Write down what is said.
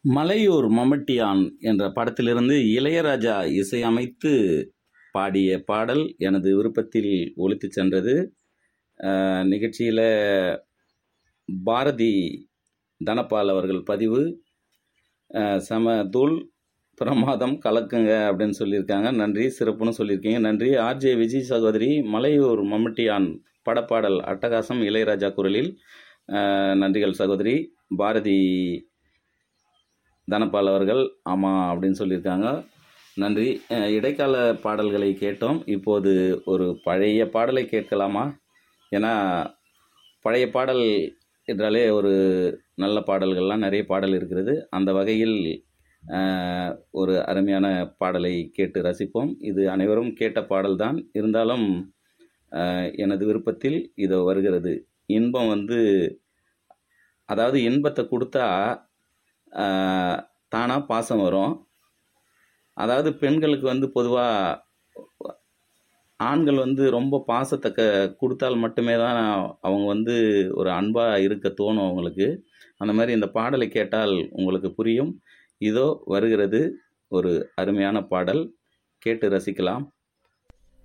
மலையூர் மம்மட்டியான் என்ற படத்திலிருந்து இளையராஜா இசையமைத்து பாடிய பாடல் எனது விருப்பத்தில் ஒலித்துச் சென்றது அஹ், நிகழ்ச்சியில் பாரதி தனபால் அவர்கள் பதிவு அஹ், செம தூள் பிரமாதம் கலக்குங்க அப்படின்னு சொல்லியிருக்காங்க நன்றி சிறப்புன்னு சொல்லியிருக்கீங்க நன்றி ஆர்ஜே விஜய் சகோதரி மலையூர் மம்மட்டியான் படப்பாடல் அட்டகாசம் இளையராஜா குரலில் அஹ், நன்றிகள் சகோதரி பாரதி தனபால் அவர்கள் ஆமாம் அப்படின்னு சொல்லியிருக்காங்க நன்றி அஹ், இடைக்கால பாடல்களை கேட்டோம் இப்போது ஒரு பழைய பாடலை கேட்கலாமா ஏன்னா பழைய பாடல் என்றாலே ஒரு நல்ல பாடல்கள்லாம் நிறைய பாடல் இருக்கிறது அந்த வகையில் அஹ், ஒரு அருமையான பாடலை கேட்டு ரசிப்போம் இது அனைவரும் கேட்ட பாடல்தான் இருந்தாலும் அஹ், எனது விருப்பத்தில் இதோ வருகிறது இன்பம் வந்து அதாவது இன்பத்தை கொடுத்தா தானாக பாசம் வரும் அதாவது பெண்களுக்கு வந்து பொதுவாக ஆண்கள் வந்து ரொம்ப பாசத்தை க கொடுத்தால் மட்டுமே தான் அவங்க வந்து ஒரு அன்பாக இருக்க தோணும் அவங்களுக்கு அந்த மாதிரி இந்த பாடலை கேட்டால் உங்களுக்கு புரியும் இதோ வருகிறது ஒரு அருமையான பாடல் கேட்டு ரசிக்கலாம்